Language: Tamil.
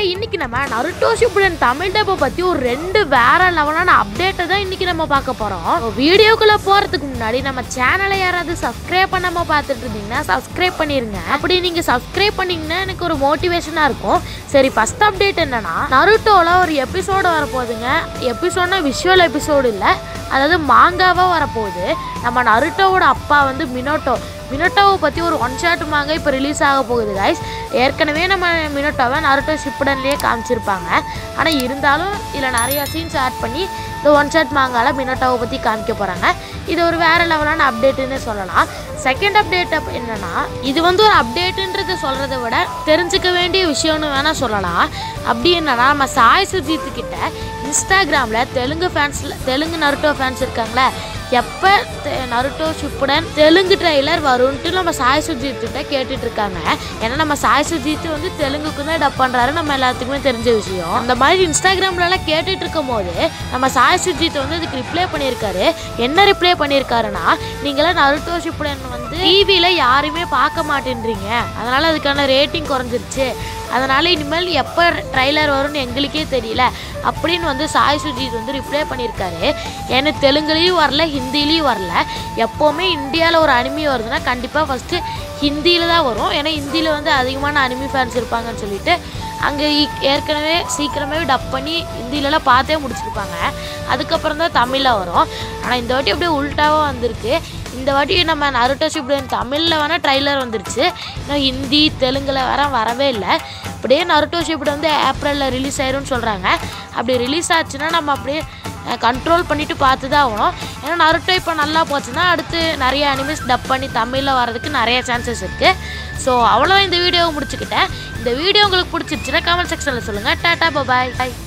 இன்னைக்கு நம்ம நருட்டோ ஷிப்புடன் தமிழ் டப்பை பத்தி ஒரு ரெண்டு வேற லெவலான அப்டேட்டை தான் இன்னைக்கு நம்ம பார்க்க போறோம் வீடியோக்குள்ள போறதுக்கு முன்னாடி நம்ம சேனலை யாராவது சப்ஸ்கிரைப் பண்ணாம பார்த்துட்டு இருந்தீங்கன்னா சப்ஸ்கிரைப் பண்ணிருங்க அப்படி நீங்க சப்ஸ்கிரைப் பண்ணீங்கன்னா எனக்கு ஒரு மோட்டிவேஷனா இருக்கும் சரி ஃபர்ஸ்ட் அப்டேட் என்னன்னா நருட்டோல ஒரு எபிசோடு வரப்போகுதுங்க எபிசோட்னா விஷுவல் எபிசோடு இல்லை அதாவது மாங்காவாக வரப்போகுது நம்ம நருட்டோவோட அப்பா வந்து மினோட்டோ மினோட்டோவை பற்றி ஒரு ஒன் ஷாட் மாங்க இப்போ ரிலீஸ் ஆக போகுது கைஸ் ஏற்கனவே நம்ம மினோட்டோவை நருட்டோ ஷிப்புடன்லேயே காமிச்சிருப்பாங்க ஆனால் இருந்தாலும் இதில் நிறைய சீன்ஸ் ஆட் பண்ணி இந்த ஒன் ஷாட் மாங்கால மினோட்டோவை பற்றி காமிக்க போகிறாங்க இது ஒரு வேறு லெவலான அப்டேட்டுன்னு சொல்லலாம் செகண்ட் அப்டேட் என்னன்னா இது வந்து ஒரு அப்டேட்டுன்றதை சொல்கிறத விட தெரிஞ்சுக்க வேண்டிய விஷயம்னு வேணால் சொல்லலாம் அப்படி என்னன்னா நம்ம சாய் சுஜித்து கிட்ட இன்ஸ்டாகிராமில் தெலுங்கு ஃபேன்ஸில் தெலுங்கு நருட்டோ ஃபேன்ஸ் இருக்காங்களே எப்போ நருட்டோ ஷிப்புடன் தெலுங்கு ட்ரெய்லர் வரும்ன்ட்டு நம்ம சாய் சுஜித் கிட்ட கேட்டுட்டு இருக்காங்க ஏன்னா நம்ம சாய் சுஜித் வந்து தெலுங்குக்கு தான் டப் பண்ணுறாரு நம்ம எல்லாத்துக்குமே தெரிஞ்ச விஷயம் அந்த மாதிரி இன்ஸ்டாகிராம்லலாம் கேட்டுட்டு இருக்கும் போது நம்ம சாய் சுஜித் வந்து அதுக்கு ரிப்ளை பண்ணியிருக்காரு என்ன ரிப்ளை பண்ணியிருக்காருன்னா நீங்களாம் நருட்டோ ஷிப்புடன் வந்து டிவியில் யாருமே பார்க்க மாட்டேன்றீங்க அதனால் அதுக்கான ரேட்டிங் குறைஞ்சிருச்சு அதனால் இனிமேல் எப்போ ட்ரைலர் வரும்னு எங்களுக்கே தெரியல அப்படின்னு வந்து சாய் சுஜித் வந்து ரிப்ளை பண்ணியிருக்காரு எனக்கு தெலுங்குலேயும் வரல ஹிந்திலையும் வரல எப்போவுமே இந்தியாவில் ஒரு அனிமி வருதுன்னா கண்டிப்பாக ஃபஸ்ட்டு ஹிந்தியில் தான் வரும் ஏன்னா ஹிந்தியில் வந்து அதிகமான அனிமி ஃபேன்ஸ் இருப்பாங்கன்னு சொல்லிட்டு அங்கே ஏற்கனவே சீக்கிரமே டப் பண்ணி ஹிந்திலலாம் பார்த்தே முடிச்சிருப்பாங்க அதுக்கப்புறம் தான் தமிழில் வரும் ஆனால் இந்த வாட்டி அப்படியே உல்ட்டாவாக வந்திருக்கு இந்த வாட்டி நம்ம நருட்டோ ஷிப்டன் தமிழில் வேணால் ட்ரைலர் வந்துருச்சு இன்னும் ஹிந்தி தெலுங்கில் வேற வரவே இல்லை அப்படியே நருட்டோ ஷிப்டன் வந்து ஏப்ரலில் ரிலீஸ் ஆயிரும்னு சொல்கிறாங்க அப்படி ரிலீஸ் ஆச்சுன்னா நம்ம அப்படியே கண்ட்ரோல் பண்ணிட்டு பார்த்து தான் ஆகணும் ஏன்னா நருட்டோ இப்போ நல்லா போச்சுன்னா அடுத்து நிறைய அனிமேஸ் டப் பண்ணி தமிழில் வரதுக்கு நிறைய சான்சஸ் இருக்குது ஸோ அவ்வளோதான் இந்த வீடியோவை முடிச்சுக்கிட்டேன் இந்த வீடியோ உங்களுக்கு பிடிச்சிருச்சுன்னா கமெண்ட் செக்ஷனில் சொல்லுங்கள் டாட்டா பாய் பாய்